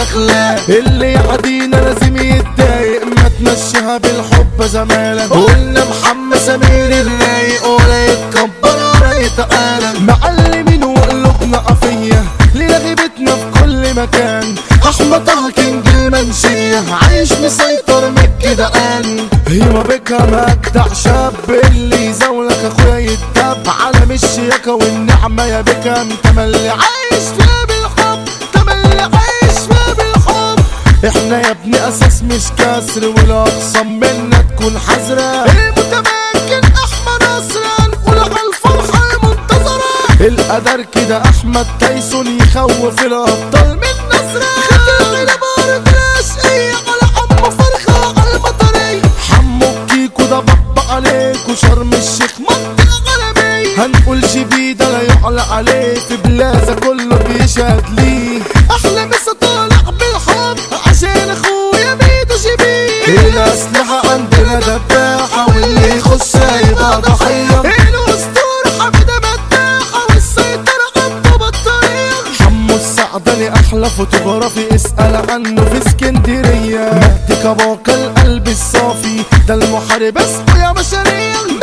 الاخلاق اللي يعدينا لازم يتضايق ما تمشيها بالحب زمالك قلنا محمد سمير الرايق ولا يتكبر ولا يتقالم معلمين وقلوبنا قفيه لينا غيبتنا في كل مكان احمد طه كينج المنشيه عايش مسيطر من الجدعان هيما بكا مجدع شاب اللي يزولك اخويا يتدب على الشياكة والنعمة يا بكا انت ملي عايش فيها بالحب انت ملي عايش فيها بالحب احنا يا ابني اساس مش كسر والاقسم منا تكون حذرة المتمكن احمد نصر نقول على الفرحة المنتظرة القدر كده احمد تايسون يخوف الابطال من نصرة خدت بارد الاشقية على حمو فرخة على المطرية حمو كيكو ده بابا عليك وشرم الشيخ منطقة غربية هنقول شبيدة لا يعلى عليه في بلازة كله بيشهد ليه احلى مسا طالع بالحب عشان اخويا ميدو شبيه الاسلحة عندنا دباحة واللي يخش هيبقى ضحية الاسطورة حميدة مداحة والسيطرة عنده بطارية حمو السعدني احلى فوتوغرافي اسأل عنه في اسكندرية مجدي كباقة القلب الصافي ده المحارب اسمه يا بشرية